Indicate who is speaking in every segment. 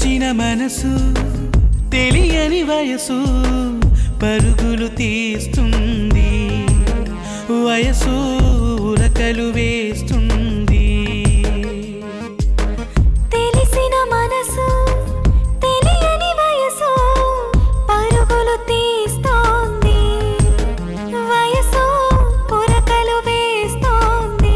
Speaker 1: తెలిసిన మనసు తెలియని వయసు పరుగులు తీస్తుంది వయసు ఉరకలు వేస్తుంది
Speaker 2: తెలిసిన మనసు తెలియని వయసు పరుగులు తీస్తోంది వయసు పురకలు వేస్తోంది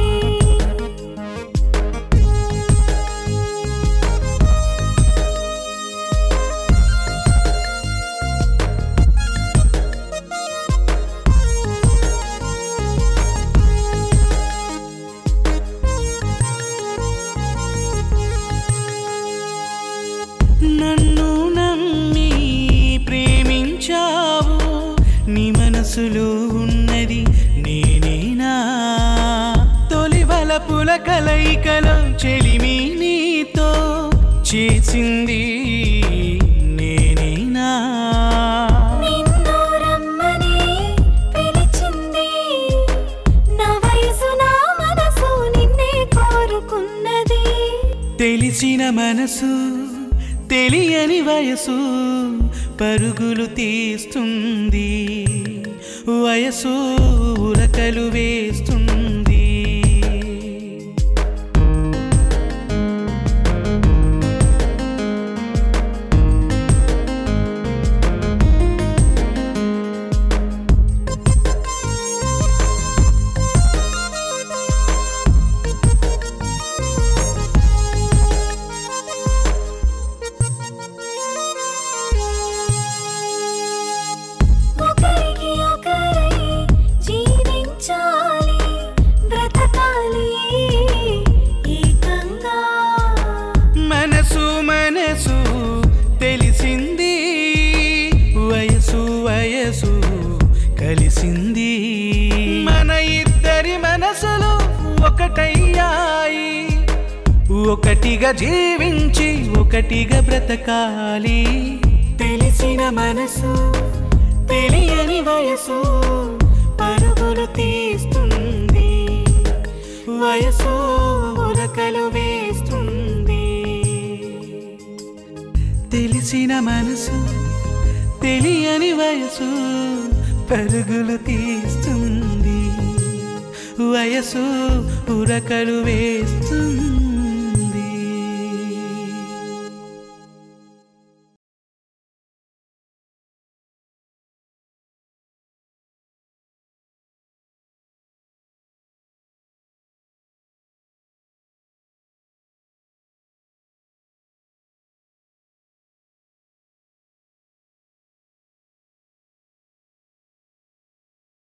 Speaker 1: నన్ను నమ్మి ప్రేమించావు నీ మనసులో ఉన్నది నేనేనా తొలి వలపుల కలయికలో చెలిమి నీతో చేసింది నేనేనా
Speaker 2: నిన్ను రమ్మని పిలిచింది నా వయసు నా మనసు నిన్నే కోరుకున్నది
Speaker 1: తెలిసిన మనసు తెలియని వయసు పరుగులు తీస్తుంది వయసు ఉరకలు వేస్తుంది
Speaker 2: ఒకరికి ఒకరై జీవించాలి బ్రతకాలి ఏకంగా
Speaker 1: మనసు మనసు తెలిసింది వయసు వయసు కలిసింది మన ఇద్దరి మనసులు ఒకటయ్యాయి ఒకటిగా జీవించి ఒకటిగా బ్రతకాలి తెలిసిన మనసు తెలియని వయసు పరుగులు తీస్తుంది వయసు ఉరకలు వేస్తుంది తెలిసిన మనసు తెలియని వయసు పరుగులు తీస్తుంది వయసు ఉరకలు వేస్తుంది